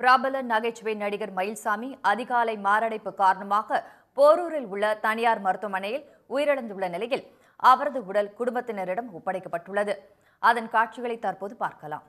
பிரபல நகைச்சுவை நடிகர் மயில்சாமி அதிகாலை மாரடைப்பு காரணமாக போரூரில் உள்ள தனியார் மருத்துவமனையில் உயிரிழந்துள்ள நிலையில் அவரது உடல் குடும்பத்தினரிடம் ஒப்படைக்கப்பட்டுள்ளது அதன் காட்சிகளை தற்போது பார்க்கலாம்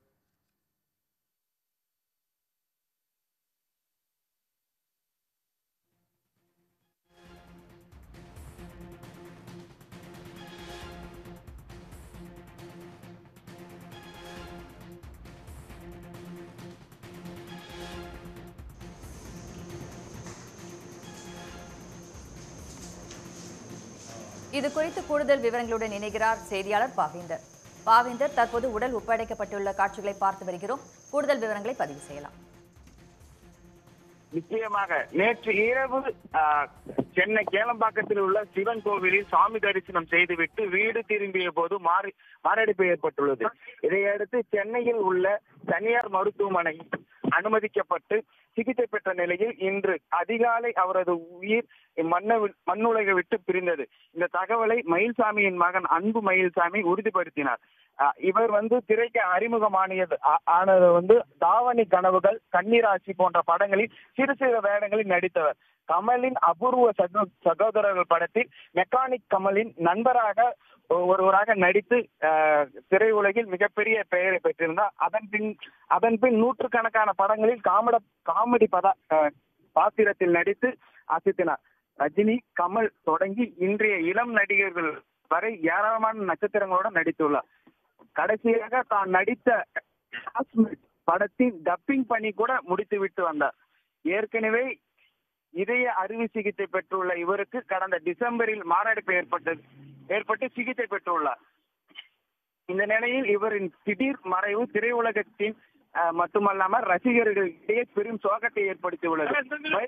இது குறித்து கூடுதல் விவரங்களுடன் இணைகிறார் செய்தியாளர் பாவேந்தர் பாவேந்தர் தற்போது உடல் ஒப்படைக்கப்பட்டுள்ள காட்சிகளை பார்த்து வருகிறோம் கூடுதல் விவரங்களை பதிவு செய்யலாம் நிச்சயமாக நேற்று இரவு ஆஹ், சென்னை கேளம்பாக்கத்தில் உள்ள சிவன் கோவிலில் சாமி தரிசனம் செய்துவிட்டு வீடு திரும்பிய போது மாறி மாரடைப்பு ஏற்பட்டுள்ளது இதையடுத்து சென்னையில் உள்ள தனியார் மருத்துவமனை அனுமதிக்கப்பட்டு சிகிச்சை பெற்ற நிலையில் இன்று அதிகாலை அவரது உயிர் மண்ணை வி- மண்ணுலகை விட்டு பிரிந்தது இந்த தகவலை மயில்சாமியின் மகன் அன்பு மயில்சாமி உறுதிப்படுத்தினார் ஆஹ், இவர் வந்து திரைக்கு அறிமுகமானியது ஆ- ஆனது வந்து தாவணி கனவுகள் கன்னிராசி போன்ற படங்களில் சிறு சிறு வேடங்களில் நடித்தவர் கமலின் அபூர்வ சகோ- சகோதரர்கள் படத்தில் மெக்கானிக் கமலின் நண்பராக ஒருவராக நடித்து ஆஹ், திரையுலகில் மிகப்பெரிய பெயரை பெற்றிருந்தார் அதன் பின் அதன் பின் நூற்றுக்கணக்கான படங்களில் காமெட காமெடி பத ஆஹ், பாத்திரத்தில் நடித்து அசத்தினார் ரஜினி கமல் தொடங்கி இன்றைய இளம் நடிகர்கள் வரை ஏராளமான நட்சத்திரங்களுடன் நடித்துள்ளார் கடைசியாக தான் நடித்த காஷ்மீர் படத்தின் டப்பிங் பணி கூட முடித்து விட்டு வந்தார் ஏற்கனவே இதய அறுவை சிகிச்சை பெற்றுள்ள இவருக்கு கடந்த டிசம்பரில் மாரடைப்பு ஏற்பட்டது ஏற்பட்டு சிகிச்சை பெற்றுள்ளார் இந்த நிலையில் இவரின் திடீர் மறைவு திரையுலகத்தின் அஹ், மட்டுமல்லாமல் ரசிகர்களிடையே பெரும் சோகத்தை ஏற்படுத்தியுள்ளது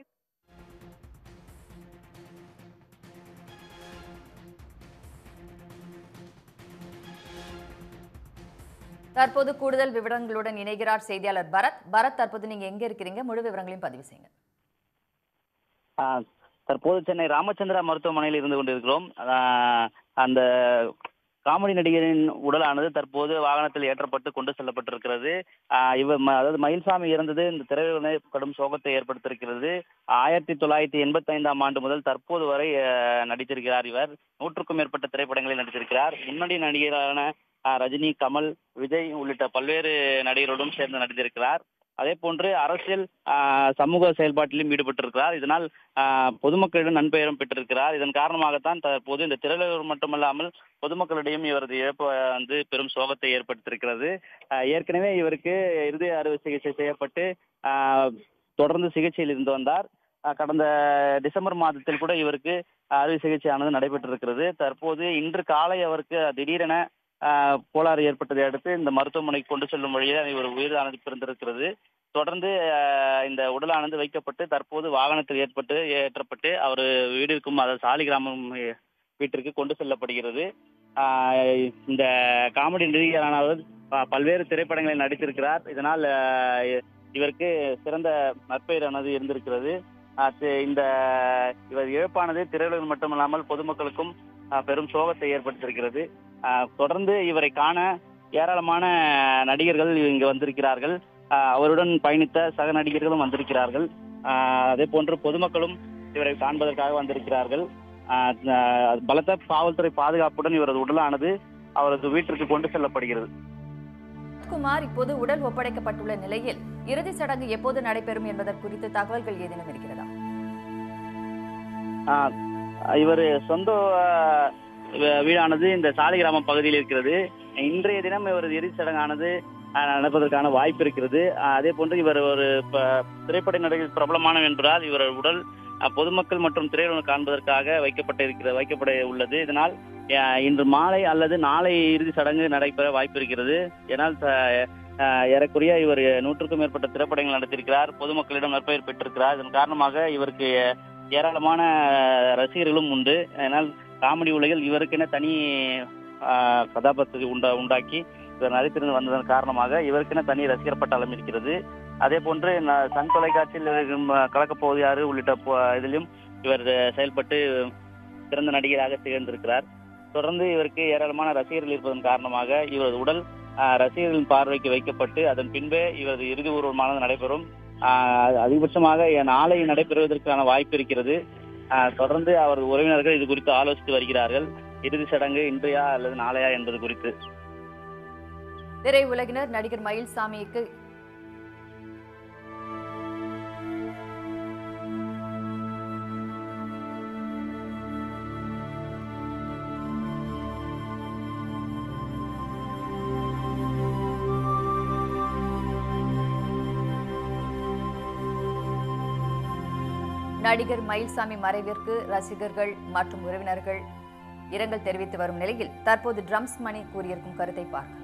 தற்போது கூடுதல் விவரங்களுடன் இணைகிறார் செய்தியாளர் பரத் பரத் தற்போது நீங்க எங்க இருக்கிறீங்க முழு விவரங்களையும் பதிவு செய்யுங்க ஆ, தற்போது சென்னை ராமச்சந்திரா மருத்துவமனையில் இருந்து கொண்டிருக்கிறோம் ஆ, அந்த காமெடி நடிகரின் உடலானது தற்போது வாகனத்தில் ஏற்றப்பட்டு கொண்டு செல்லப்பட்டிருக்கிறது ஆ, இவர் ம- அதாவது மயில்சாமி இறந்தது இந்த திரையுலகை கடும் சோகத்தை ஏற்படுத்தியிருக்கிறது ஆயிரத்தி தொள்ளாயிரத்தி எண்பத்தி ஐந்தாம் ஆண்டு முதல் தற்போது வரை ஆ, நடித்திருக்கிறார் இவர் நூற்றுக்கும் மேற்பட்ட திரைப்படங்களில் நடித்திருக்கிறார் முன்னணி நடிகரான ஆ, ரஜினி கமல் விஜய் உள்ளிட்ட பல்வேறு நடிகரோடும் சேர்ந்து நடித்திருக்கிறார் அதே போன்று அரசியல் ஆ, சமூக செயல்பாட்டிலும் ஈடுபட்டிருக்கிறார் இதனால் ஆ, பொதுமக்களிடம் நன்பெயரும் பெற்றிருக்கிறார் இதன் காரணமாகத்தான் தற்போது இந்த திரையுலகம் மட்டுமல்லாமல் பொதுமக்களிடையும் இவரது இழப்பு வந்து பெரும் சோகத்தை ஏற்படுத்தியிருக்கிறது ஆ, ஏற்கனவே இவருக்கு இருதய அறுவை சிகிச்சை செய்யப்பட்டு ஆ, தொடர்ந்து சிகிச்சையில் இருந்து வந்தார் ஆ, கடந்த டிசம்பர் மாதத்தில் கூட இவருக்கு அறுவை சிகிச்சையானது நடைபெற்றிருக்கிறது தற்போது இன்று காலை அவருக்கு திடீரென ஆ, கோளாறு ஏற்பட்டதை அடுத்து இந்த மருத்துவமனைக்கு கொண்டு செல்லும் வழியில் இவர் உயிரானது பிறந்திருக்கிறது தொடர்ந்து ஆ, இந்த உடலானது வைக்கப்பட்டு தற்போது வாகனத்தில் ஏற்பட்டு ஏற்றப்பட்டு அவர் வீடிற்கும் அதாவது சாலிகிராமம் வீட்டிற்கு கொண்டு செல்லப்படுகிறது ஆ, இந்த காமெடி நடிகரானவர் ப- பல்வேறு திரைப்படங்களில் நடித்திருக்கிறார் இதனால் ஆ, இவருக்கு சிறந்த நற்பெயரானது இருந்திருக்கிறது ஆ, தி- இந்த இவர் இழப்பானது திரையுலகம் மட்டுமல்லாமல் பொதுமக்களுக்கும் ஆ, பெரும் சோகத்தை ஏற்படுத்தியிருக்கிறது ஆ, தொடர்ந்து இவரை காண ஏராளமான நடிகர்கள் இங்கு வந்திருக்கிறார்கள் ஆ, அவருடன் பயணித்த சக நடிகர்களும் வந்திருக்கிறார்கள் ஆ, அதே போன்று பொதுமக்களும் இவரை காண்பதற்காக வந்திருக்கிறார்கள் ஆ, ஆ, பலத்த காவல்துறை பாதுகாப்புடன் இவரது உடலானது அவரது வீட்டிற்கு கொண்டு செல்லப்படுகிறது குமார் இப்போது உடல் ஒப்படைக்கப்பட்டுள்ள நிலையில் இறுதிச் சடங்கு எப்போது நடைபெறும் என்பதற்கு குறித்து தகவல்கள் ஏதேனும் இருக்கிறதா இவர் சொந்த ஆ, வீ- வீடானது இந்த சாலிகிராமம் பகுதியில் இருக்கிறது இன்றைய தினம் இவரது இறுதிச் சடங்கானது ஆ, நடப்பதற்கான வாய்ப்பு இருக்கிறது ஆ, அதே போன்று இவர் ஒரு ப- திரைப்பட நடிகர் பிரபலமானவர் என்பதால் இவர் உடல் ஆ, பொதுமக்கள் மற்றும் திரையுலகம் காண்பதற்காக வைக்கப்பட்ட இருக்கிற வைக்கப்பட உள்ளது இதனால் ஆ, இன்று மாலை அல்லது நாளை இறுதி சடங்கு நடைபெற வாய்ப்பு இருக்கிறது ஏனால் த- ஆ, ஏறக்குறைய இவர் நூற்றுக்கும் மேற்பட்ட திரைப்படங்கள் நடத்தியிருக்கிறார் பொதுமக்களிடம் நற்பெயர் பெற்றிருக்கிறார் இதன் காரணமாக இவருக்கு ஏராளமான ரசிகர்களும் உண்டு அதனால் காமெடி உலகில் இவருக்கென தனி ஆ, கதாபாத்திரத்தை உண்டா உண்டாக்கி இவர் நடித்திருந்து வந்ததன் காரணமாக இவருக்கென தனி ரசிகர் பட்டாளம் இருக்கிறது அதே போன்று ந- சன் தொலைக்காட்சியில் இருக்கும், ஆ, கலக்கப் போவது யாரு உள்ளிட்ட போ- இதிலும் இவர் செயல்பட்டு சிறந்த நடிகராக திகழ்ந்திருக்கிறார் தொடர்ந்து இவருக்கு ஏராளமான ரசிகர்கள் இருப்பதன் காரணமாக இவரது உடல் ஆஹ், ரசிகர்களின் பார்வைக்கு வைக்கப்பட்டு அதன் பின்பே இவரது இறுதி ஊர்வலமானது நடைபெறும் ஆஹ், அதிகபட்சமாக நாளை நடைபெறுவதற்கான வாய்ப்பு இருக்கிறது ஆஹ், தொடர்ந்து அவரது உறவினர்கள் இது குறித்து ஆலோசித்து வருகிறார்கள் இறுதி சடங்கு இன்றையா அல்லது நாளையா என்பது குறித்து திரையுலகினர் நடிகர் மயில்சாமிக்கு நடிகர் மயில்சாமி மறைவிற்கு ரசிகர்கள் மற்றும் உறவினர்கள் இரங்கல் தெரிவித்து வரும் நிலையில் தற்போது ட்ரம்ஸ் மணி கூறியிருக்கும் கருத்தை பார்க்கலாம்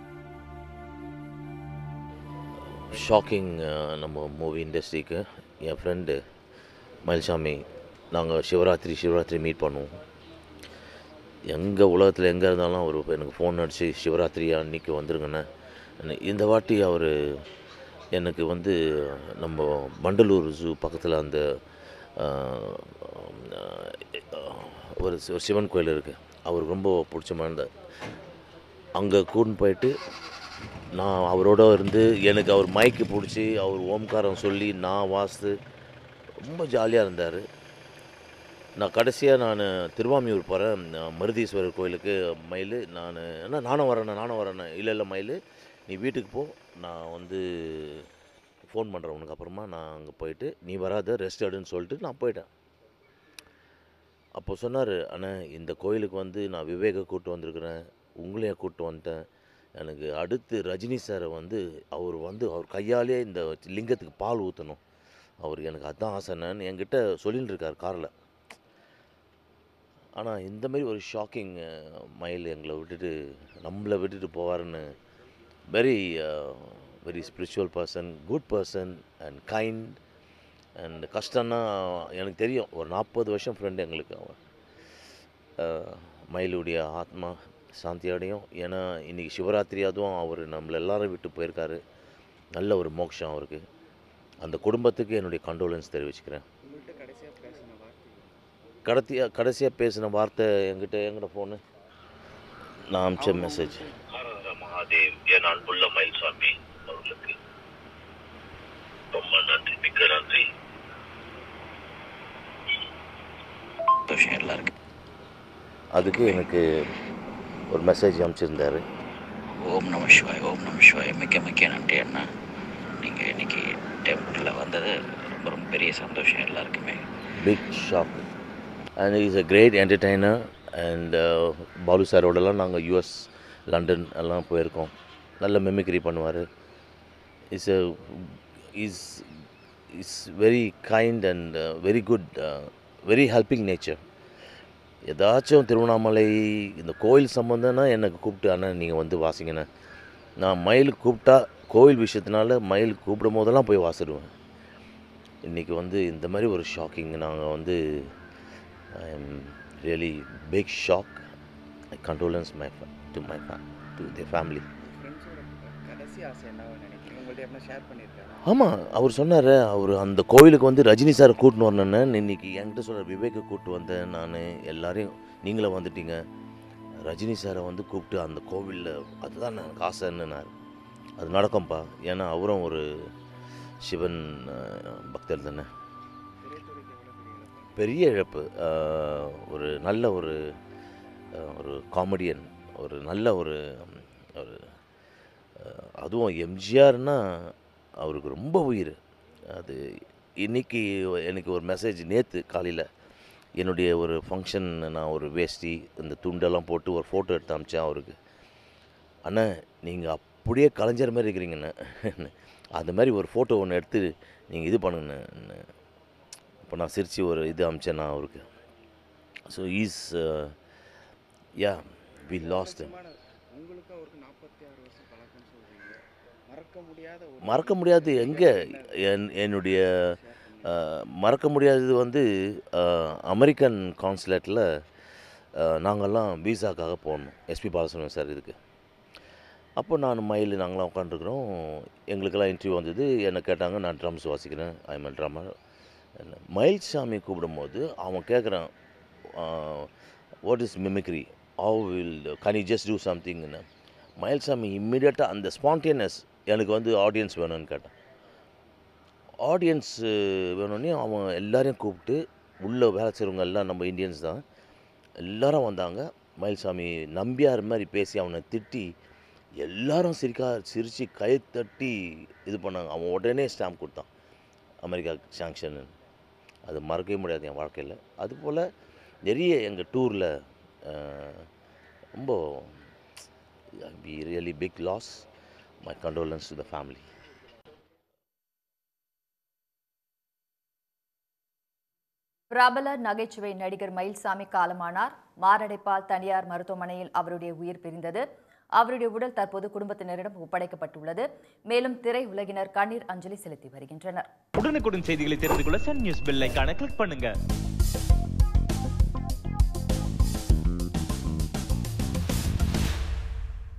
ஷாக்கிங் நம்ம மூவி இண்டஸ்ட்ரிக்கு என் ஃப்ரெண்டு மயில்சாமி நாங்கள் சிவராத்திரி சிவராத்திரி மீட் பண்ணுவோம் எங்கே உலகத்தில் எங்கே இருந்தாலும் அவர் எனக்கு ஃபோன் அடித்து சிவராத்திரி அன்னைக்கு வந்துருங்கண்ணே இந்த வாட்டி அவர் எனக்கு வந்து நம்ம வண்டலூர் ஜூ பக்கத்தில் அந்த ஆஹ், ஆஹ், ஒரு சி- ஒரு சிவன் கோயில் இருக்குது அவருக்கு ரொம்ப பிடிச்சமான அங்கே கூட்டின்னு போயிட்டு நான் அவரோட இருந்து எனக்கு அவர் மைக்கு பிடிச்சி அவர் ஓம்காரம் சொல்லி நான் வாசித்து ரொம்ப ஜாலியாக இருந்தார் நான் கடைசியாக நான் திருவாமியூர் போகிறேன் மருதீஸ்வரர் கோயிலுக்கு மயில் நான் என்ன நானும் வரேண்ணே நானும் வரேண்ணே இல்லை இல்லை மயில் நீ வீட்டுக்கு போ நான் வந்து ஃபோன் பண்ணுறேன் உனக்கு அப்புறமா நான் அங்கே போயிட்டு நீ வராத ரெஸ்ட் எடுன்னு சொல்லிட்டு நான் போயிட்டேன் அப்போ சொன்னார் அண்ணா இந்த கோயிலுக்கு வந்து நான் விவேக கூட்டு வந்திருக்கிறேன் உங்களையும் கூப்பிட்டு வந்துட்டேன் எனக்கு அடுத்து ரஜினி சாரை வந்து அவர் வந்து அவர் கையாலே இந்த லிங்கத்துக்கு பால் ஊற்றணும் அவர் எனக்கு அதான் ஆசைன்னு என்கிட்ட சொல்லின்னு இருக்கார் காரில் ஆனால் இந்த மாதிரி ஒரு ஷாக்கிங் மயில் எங்களை விட்டுட்டு நம்மளை விட்டுட்டு போவாருன்னு very very spiritual person good person and kind and கஷ்டம்னா எனக்கு தெரியும் ஒரு நாற்பது வருஷம் ஃப்ரெண்டு எங்களுக்கு அவன் அஹ், மயிலுடைய ஆத்மா சாந்தி அடையும் ஏன்னா இன்றைக்கி சிவராத்திரி அதுவும் அவர் நம்மள எல்லாரும் விட்டு போயிருக்காரு நல்ல ஒரு மோட்சம் அவருக்கு அந்த குடும்பத்துக்கு என்னுடைய கண்டோலன்ஸ் தெரிவிச்சுக்கிறேன் கடைசியாக கடைசியாக பேசின வார்த்தை என்கிட்ட எங்கிட்ட ஃபோனு நான் அமிச்ச மெசேஜ் மகாதேவ் என் அன்புள்ள மயில்சாமி அவர்களுக்கு ரொம்ப நன்றி மிக்க நன்றி சந்தோஷம் எல்லாருக்கும் அதுக்கு எனக்கு ஒரு மெசேஜ் அனுப்பிச்சிருந்தாரு ஓம் நம சிவாய் ஓம் நம சிவாய் மிக்க மிக்க நன்றி அண்ணா நீங்கள் இன்னைக்கு டெம்பிளில் வந்தது ரொம்ப ரொம்ப பெரிய சந்தோஷம் எல்லாருக்குமே big shock and is a great entertainer and Balu சாரோடலாம் நாங்கள் யூஎஸ் லண்டன் எல்லாம் போயிருக்கோம் நல்ல மெமிக்ரி பண்ணுவார் is a is is very kind and very good very helping nature ஏதாச்சும் திருவண்ணாமலை இந்த கோயில் சம்மந்தம்னா எனக்கு கூப்பிட்டு அண்ணன் நீங்கள் வந்து வாசிங்கண்ணே நான் மயில் கூப்பிட்டா கோயில் விஷயத்தினால மயில் கூப்பிடும் போதெல்லாம் போய் வாசிடுவேன் இன்றைக்கி வந்து இந்த மாதிரி ஒரு ஷாக்கிங் நாங்கள் வந்து I am really big shock I condolence my to my to the family ஃப்ரெண்ட்ஸோட கடைசி ஆசை என்னவோ நினைக்கிறீங்க உங்கள்ட்ட எப்படின்னா ஷேர் பண்ணியிருக்காரு ஆமாம் அவர் சொன்னார் அவர் அந்த கோவிலுக்கு வந்து ரஜினி சார் கூட்டின்னு வரணுன்னு இன்னைக்கு என்கிட்ட சொல்கிற விவேக்கை கூப்பிட்டு வந்தேன் நான் எல்லாரையும் நீங்களும் வந்துட்டீங்க ரஜினி சாரை வந்து கூப்பிட்டு அந்த கோவிலில் அதுதான் எனக்கு ஆசைன்னுனார் அது நடக்கும்ப்பா ஏன்னா அவரும் ஒரு சிவன் அஹ், பக்தர் தானே திரைத்துறைக்கு எவ்வளோ பெரிய இழப்பு பெரிய இழப்பு அஹ், ஒரு நல்ல ஒரு அஹ், ஒரு காமெடியன் ஒரு நல்ல ஒரு ம், ஒரு அஹ், அதுவும் எம்ஜிஆர்னா அவருக்கு ரொம்ப உயிர் அது இன்னைக்கு எனக்கு ஒரு மெசேஜ் நேற்று காலையில் என்னுடைய ஒரு ஃபங்க்ஷன் நான் ஒரு வேஷ்டி இந்த துண்டெல்லாம் போட்டு ஒரு ஃபோட்டோ எடுத்து அமிச்சேன் அவருக்கு அண்ணா நீங்கள் அப்படியே கலைஞர் மாதிரி இருக்கிறீங்கண்ணே அது மாதிரி ஒரு ஃபோட்டோ ஒன்று எடுத்து நீங்கள் இது பண்ணுங்கண்ணே இப்போ நான் சிரித்து ஒரு இது அமிச்சேன் நான் அவருக்கு so is yeah we lost நிச்சயமான உங்களுக்கு அவருக்கு நாற்பத்தி ஆறு வருஷம் பழக்கம்னு சொல்றீங்க மறக்க முடியாத ஒரு மறக்க முடியாது எங்கே என் என்னுடைய அஹ், மறக்க முடியாதது வந்து அஹ், அமெரிக்கன் கான்சுலேட்டில் நாங்கள்லாம் விசாக்காக போனோம் எஸ்பி பாலசுப்ரமணியம் சார் இதுக்கு அப்போ நான் மயில் நாங்களாம் உட்காந்துருக்குறோம் எங்களுக்கெல்லாம் இன்டர்வியூ வந்தது என்னை கேட்டாங்க நான் ட்ரம்ஸ் வாசிக்கிறேன் ஐ எம் ட்ரம்மர் மயில் சாமி கூப்பிடும்போது அவன் கேட்குறான் what is mimicry how will can you just do சம்திங்னு மயில்சாமி இம்மிடியட்டாக அந்த ஸ்பான்டேனியஸ் எனக்கு வந்து ஆடியன்ஸ் வேணும்னு கேட்டான் ஆடியன்ஸ் வேணும்னே அவன் எல்லாரையும் கூப்பிட்டு உள்ளே வேலை செய்கிறவங்க எல்லாம் நம்ம இந்தியன்ஸ் தான் எல்லாரும் வந்தாங்க மயில்சாமி நம்பியார் மாதிரி பேசி அவனை திட்டி எல்லாரும் சிரிக்கா சிரித்து கை தட்டி இது பண்ணாங்க அவன் உடனே ஸ்டாம்ப் கொடுத்தான் அமெரிக்கா சாங்ஷன் அது மறக்கவே முடியாது என் வாழ்க்கையில் அதுபோல் நிறைய எங்கள் டூரில் ரொம்ப be really big loss my condolence to the family பிரபல நகைச்சுவை நடிகர் மயில்சாமி காலமானார் மாரடைப்பால் தனியார் மருத்துவமனையில் அவருடைய உயிர் பிரிந்தது அவருடைய உடல் தற்போது குடும்பத்தினரிடம் ஒப்படைக்கப்பட்டுள்ளது மேலும் திரை உலகினர் கண்ணீர் அஞ்சலி செலுத்தி வருகின்றனர் உடனுக்குடன் செய்திகளை தெரிந்து கொள்ள சன் நியூஸ் பெல் ஐகானை கிளிக் பண்ணுங்க